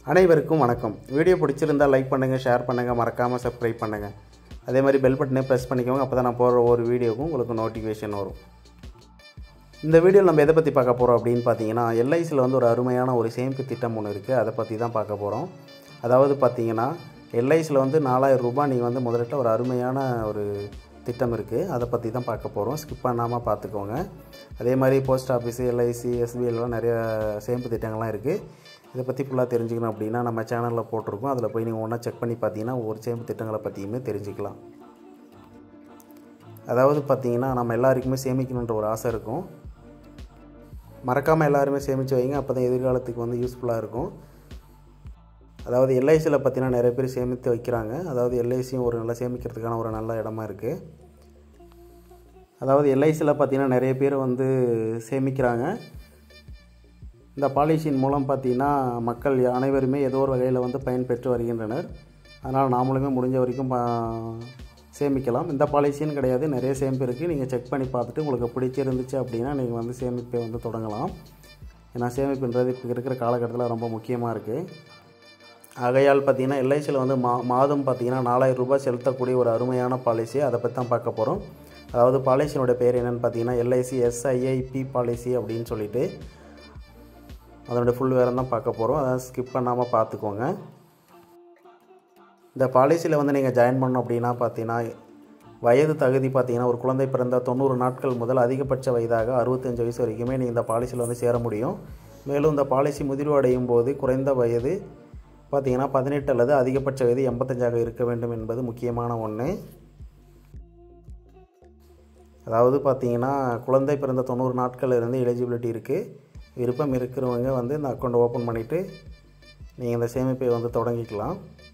அனைவருக்கும் வணக்கம் வீடியோ பிடிச்சிருந்தால் லைக் பண்ணுங்கள் ஷேர் பண்ணுங்கள் மறக்காமல் சப்ஸ்கிரைப் பண்ணுங்கள் அதே மாதிரி பெல் பட்டனை ப்ரெஸ் பண்ணிக்கோங்க அப்போ தான் நான் போடுற ஒரு வீடியோக்கும் உங்களுக்கு நோட்டிஃபிகேஷன் வரும் இந்த வீடியோவில் நம்ம எதை பற்றி பார்க்க போகிறோம் அப்படின்னு பார்த்தீங்கன்னா எல்ஐசியில் வந்து ஒரு அருமையான ஒரு சேமிப்பு திட்டம் ஒன்று இருக்குது அதை பற்றி தான் பார்க்க போகிறோம் அதாவது பார்த்தீங்கன்னா எல்ஐசியில் வந்து நாலாயிரம் ரூபாய் நீங்கள் வந்து முதலிட்ட ஒரு அருமையான ஒரு திட்டம் இருக்குது அதை பற்றி தான் பார்க்க போகிறோம் ஸ்கிப் பண்ணாமல் பார்த்துக்கோங்க அதே மாதிரி போஸ்ட் ஆஃபீஸு எல்ஐசி எஸ்பிஐலாம் நிறைய சேமிப்பு திட்டங்கள்லாம் இருக்குது இதை பற்றி ஃபுல்லாக தெரிஞ்சுக்கணும் அப்படின்னா நம்ம சேனலில் போட்டிருக்கோம் அதில் போய் நீங்கள் ஒன்றா செக் பண்ணி பார்த்தீங்கன்னா ஒவ்வொரு சேமிப்பு திட்டங்களை பற்றியுமே தெரிஞ்சுக்கலாம் அதாவது பார்த்தீங்கன்னா நம்ம எல்லாருக்குமே சேமிக்கணுன்ற ஒரு ஆசை இருக்கும் மறக்காமல் எல்லாருமே சேமித்து வைங்க அப்போ தான் எதிர்காலத்துக்கு வந்து யூஸ்ஃபுல்லாக இருக்கும் அதாவது எல்ஐசியில் பார்த்தீங்கன்னா நிறைய பேர் சேமித்து வைக்கிறாங்க அதாவது எல்ஐசியும் ஒரு நல்லா சேமிக்கிறதுக்கான ஒரு நல்ல இடமா இருக்குது அதாவது எல்ஐசியில் பார்த்தீங்கன்னா நிறைய பேர் வந்து சேமிக்கிறாங்க இந்த பாலிசியின் மூலம் பார்த்தீங்கன்னா மக்கள் அனைவருமே ஏதோ ஒரு வகையில் வந்து பயன்பெற்று வருகின்றனர் அதனால் நாமளுமே முடிஞ்ச வரைக்கும் பா- சேமிக்கலாம் இந்த பாலிசின்னு கிடையாது நிறைய சேமிப்பு இருக்குது நீங்கள் செக் பண்ணி பார்த்துட்டு உங்களுக்கு பிடிச்சிருந்துச்சு அப்படின்னா நீங்கள் வந்து சேமிப்பை வந்து தொடங்கலாம் ஏன்னா சேமிப்புன்றது இப்போ இருக்கிற காலகட்டத்தில் ரொம்ப முக்கியமாக இருக்குது ஆகையால் பார்த்தீங்கன்னா எல்ஐசியில் வந்து மா மாதம் பார்த்தீங்கன்னா நாலாயிரம் ரூபாய் செலுத்தக்கூடிய ஒரு அருமையான பாலிசி அதை பற்றி தான் பார்க்க போகிறோம் அதாவது பாலிசியோட பேர் என்னென்னு பார்த்தீங்கன்னா எல்ஐசி எஸ்ஐஐபி பாலிசி அப்படின்னு சொல்லிட்டு அதனுடைய ஃபுல் வேரம் தான் பார்க்க போகிறோம் அதை ஸ்கிப் பண்ணாமல் பார்த்துக்கோங்க இந்த பாலிசியில் வந்து நீங்கள் ஜாயின் பண்ணணும் அப்படின்னா பார்த்தீங்கன்னா வயது தகுதி பார்த்தீங்கன்னா ஒரு குழந்தை பிறந்த தொண்ணூறு நாட்கள் முதல் அதிகபட்ச வயதாக அறுபத்தஞ்சு வயசு வரைக்குமே நீங்கள் இந்த பாலிசியில் வந்து சேர முடியும் மேலும் இந்த பாலிசி முதிர்வு அடையும் போது குறைந்த வயது பார்த்தீங்கன்னா பதினெட்டு அல்லது அதிகபட்ச வயது எண்பத்தஞ்சாக இருக்க வேண்டும் என்பது முக்கியமான ஒன்று அதாவது பார்த்தீங்கன்னா குழந்தை பிறந்த தொண்ணூறு நாட்கள் இருந்து எலிஜிபிலிட்டி இருக்குது விருப்பம் இருக்கிறவங்க வந்து இந்த அக்கௌண்ட் ஓப்பன் பண்ணிவிட்டு நீங்கள் இந்த சேமிப்பை வந்து தொடங்கிக்கலாம்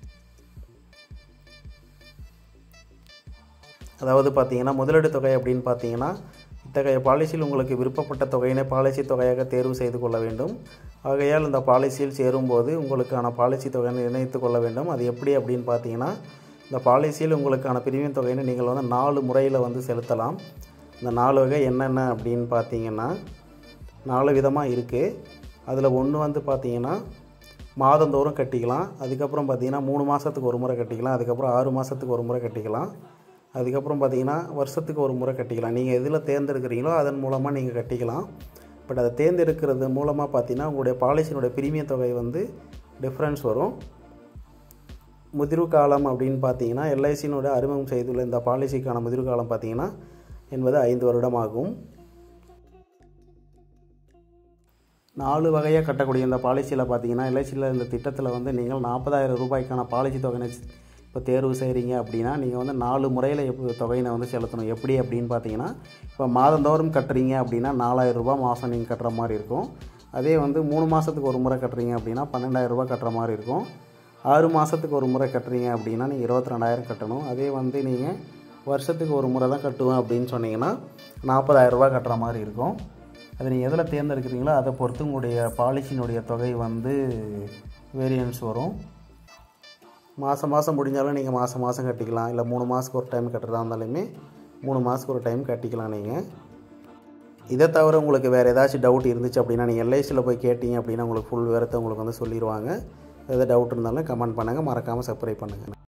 அதாவது பார்த்தீங்கன்னா முதலீடு தொகை அப்படின்னு பார்த்தீங்கன்னா இத்தகைய பாலிசியில் உங்களுக்கு விருப்பப்பட்ட தொகையினை பாலிசி தொகையாக தேர்வு செய்து கொள்ள வேண்டும் ஆகையால் இந்த பாலிசியில் சேரும்போது உங்களுக்கான பாலிசி தொகையை நிர்ணயித்து கொள்ள வேண்டும் அது எப்படி அப்படின்னு பார்த்தீங்கன்னா இந்த பாலிசியில் உங்களுக்கான பிரீமியம் தொகையினை நீங்கள் வந்து நாலு முறையில் வந்து செலுத்தலாம் இந்த நாலு வகை என்னென்ன அப்படின்னு பார்த்தீங்கன்னா நாலு விதமாக இருக்குது அதில் ஒன்று வந்து பார்த்தீங்கன்னா மாதந்தோறும் கட்டிக்கலாம் அதுக்கப்புறம் பார்த்தீங்கன்னா மூணு மாதத்துக்கு ஒரு முறை கட்டிக்கலாம் அதுக்கப்புறம் ஆறு மாதத்துக்கு ஒரு முறை கட்டிக்கலாம் அதுக்கப்புறம் பார்த்தீங்கன்னா வருஷத்துக்கு ஒரு முறை கட்டிக்கலாம் நீங்கள் எதில் தேர்ந்தெடுக்கிறீங்களோ அதன் மூலமாக நீங்கள் கட்டிக்கலாம் பட் அதை தேர்ந்தெடுக்கிறது மூலமாக பார்த்தீங்கன்னா உங்களுடைய பாலிசியினுடைய பிரீமிய தொகை வந்து டிஃப்ரென்ஸ் வரும் முதிர்வு காலம் அப்படின்னு பார்த்தீங்கன்னா எல்ஐசியினுடைய அறிமுகம் செய்துள்ள இந்த பாலிசிக்கான முதிர்வு காலம் பார்த்தீங்கன்னா என்பது ஐந்து வருடம் ஆகும் நாலு வகையாக கட்டக்கூடிய இந்த பாலிசியில் பார்த்தீங்கன்னா எல்ஐசியில் இந்த திட்டத்தில் வந்து நீங்கள் நாற்பதாயிரம் ரூபாய்க்கான பாலிசி தொகையினை இப்போ தேர்வு செய்கிறீங்க அப்படின்னா நீங்கள் வந்து நாலு முறையில் எப்போ தொகையினை வந்து செலுத்தணும் எப்படி அப்படின்னு பார்த்தீங்கன்னா இப்போ மாதந்தோறும் கட்டுறீங்க அப்படின்னா நாலாயிரம் ரூபாய் மாதம் நீங்கள் கட்டுற மாதிரி இருக்கும் அதே வந்து மூணு மாதத்துக்கு ஒரு முறை கட்டுறீங்க அப்படின்னா பன்னெண்டாயிரம் ரூபாய் கட்டுற மாதிரி இருக்கும் ஆறு மாதத்துக்கு ஒரு முறை கட்டுறீங்க அப்படின்னா நீங்கள் இருபத்தி ரெண்டாயிரம் கட்டணும் அதே வந்து நீங்கள் வருஷத்துக்கு ஒரு முறை தான் கட்டுவேன் அப்படின்னு சொன்னீங்கன்னா நாற்பதாயிரம் ரூபாய் கட்டுற மாதிரி இருக்கும் அது நீங்கள் எதில் தேர்ந்தெடுக்கிறீங்களோ அதை பொறுத்து உங்களுடைய பாலிசியினுடைய தொகை வந்து வேரியன்ஸ் வரும் மாதம் மாதம் முடிஞ்சாலும் நீங்கள் மாதம் மாதம் கட்டிக்கலாம் இல்லை மூணு மாதத்துக்கு ஒரு டைம் கட்டுறதா இருந்தாலுமே மூணு மாதத்துக்கு ஒரு டைம் கட்டிக்கலாம் நீங்கள் இதை தவிர உங்களுக்கு வேறு ஏதாச்சும் டவுட் இருந்துச்சு அப்படின்னா நீங்கள் எல்ஐசியில் போய் கேட்டீங்க அப்படின்னா உங்களுக்கு ஃபுல் விவரத்தை உங்களுக்கு வந்து சொல்லிடுவாங்க எதாவது டவுட் இருந்தாலும் கமெண்ட் பண்ணுங்கள் மறக்காமல் சப்ஸ்கிரைப் பண்ணுங்கள்